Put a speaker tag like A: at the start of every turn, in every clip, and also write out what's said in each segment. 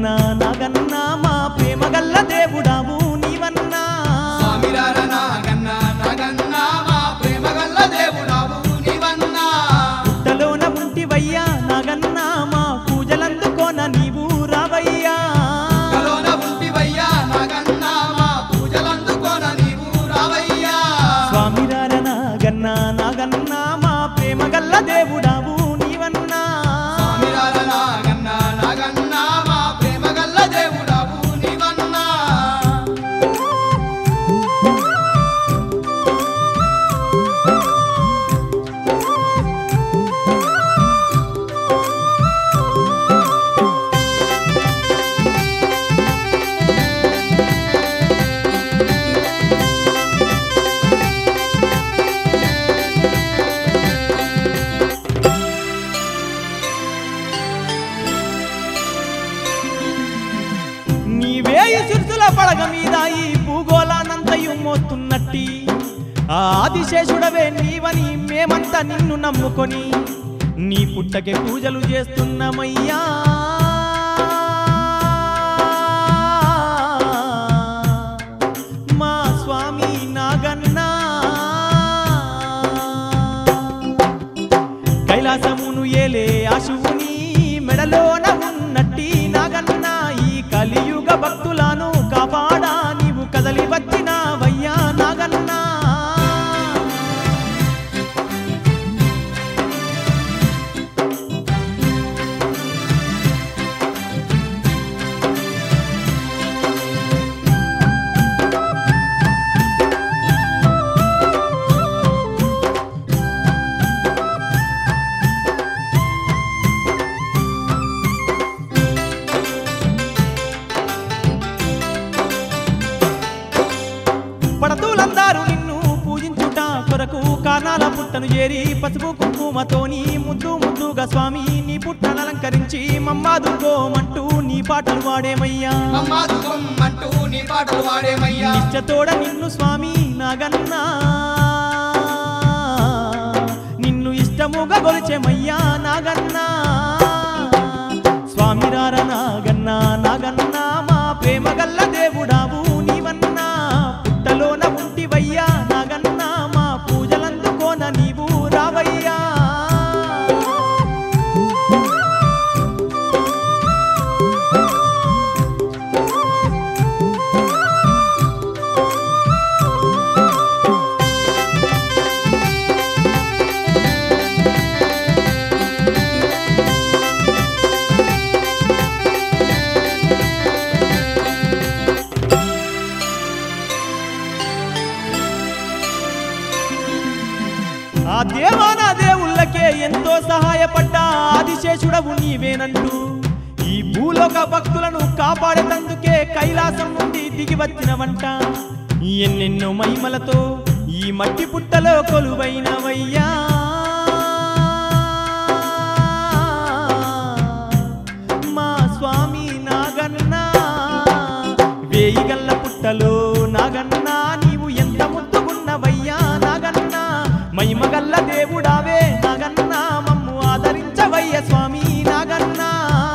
A: నాగన్నా నాగన్నా మా ప్రేమ గల్ల దేవుడావు నీవన్నా
B: స్వామిరార నాగన్న నాగన్న మా ప్రేమ గల్ల దేవుడావు నీవన్నా
A: పుట్టలోన ఉంటివయ్యా నాగన్నా మా పూజలందుకోన నీవు రావయ్యా
B: కలోన ఉంటివయ్యా నాగన్న మా పూజలందుకోన నీవు రావయ్యా
A: స్వామిరార నాగన్నా నాగన్నా మా ప్రేమ గల్ల దేవుడావు నీవన్నా
B: స్వామిరార నాగన్న నాగన్న మా ప్రేమ గల్ల దేవుడావు నీవన్నా
A: నీవే ఈ సిరుసుల పడగ మీద ఈ భూగోళానంతయు మోస్తున్నట్టి ఆ ఆదిశేషుడవే నీవని మేమంతా నిన్ను నమ్ముకొని నీ పుట్టకే పూజలు చేస్తున్నామయ్యా మా స్వామి నాగన్నా కైలాసమును ఏలే అశువుని మెడలోన ఉన్నట్టి నాగన్న ఈ కలియుగ భక్తులను కాపాడా నీవు కదలి వచ్చినావయ్యా నాగన్నా పడతులందరూ నిన్ను పూజించుట కొరకు కానాల పుట్టను చేరి పసుపు కుంకుమతోని ముద్దు ముద్దుగా స్వామి నీ పుట్టను అలంకరించి మమ్మాదుకోమంటూ నీ పాటలు వాడేమయ్యా
B: అమ్మాదు కొమ్మంటూ నీ పాటలు వాడేమయ్యా
A: నిశ్చతోడ నిన్ను స్వామి నాగన్నా నిన్ను ఇష్టముగా గొలిచెమయ్యా నాగన్నా స్వామి రార నాగన్నా నాగన్నా మా ప్రేమ గల్ల దేవుడావు నీవన్నా పుట్టలోన ఉంటివయ్యా నాగన్నా మా పూజలందుకోన నీవు రావయ్యా ఆ దేవాన దేవుళ్ళకే ఎంతో సహాయపడ్డా ఆదిశేషుడవు నీవేనంటూ ఈ భూలోక భక్తులను కాపాడేటందుకే కైలాసం నుండి దిగి వచ్చినవంట ఎన్నెన్నో మహిమలతో ఈ మట్టి పుట్టలో కొలువైనవయ్యా మా స్వామి నాగన్నా వేయి గల్ల పుట్టలో నాగన్నా నీవు ఎంత ముద్దుగున్నవయ్యా నాగన్నా మహిమగల్ల దేవుడావే నాగన్నా మమ్ము ఆదరించవయ్య స్వామి నాగన్నా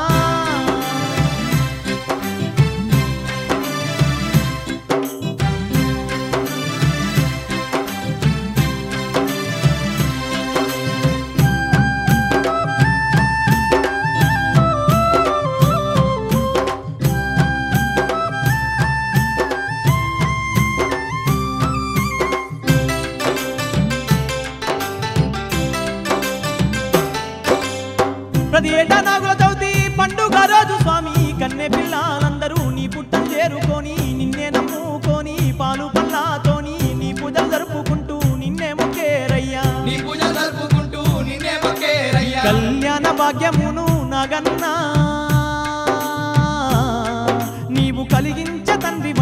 A: ప్రతి ఏటా నాగుల చవితి పండుగ రోజు స్వామి కన్నె పిల్లలందరూ నీ పుట్టను చేరుకొని నిన్నే నమ్ముకొని పాలు పల్లాతోని నీ పూజలు జరుపుకుంటూ నిన్నే మొక్కేరయ్యా
B: నీ పూజ జరుపుకుంటూ నిన్నే మొక్కేరయ్యా
A: కళ్యాణ భాగ్యమును నాగన్నా నీవు కలిగించ తండ్రి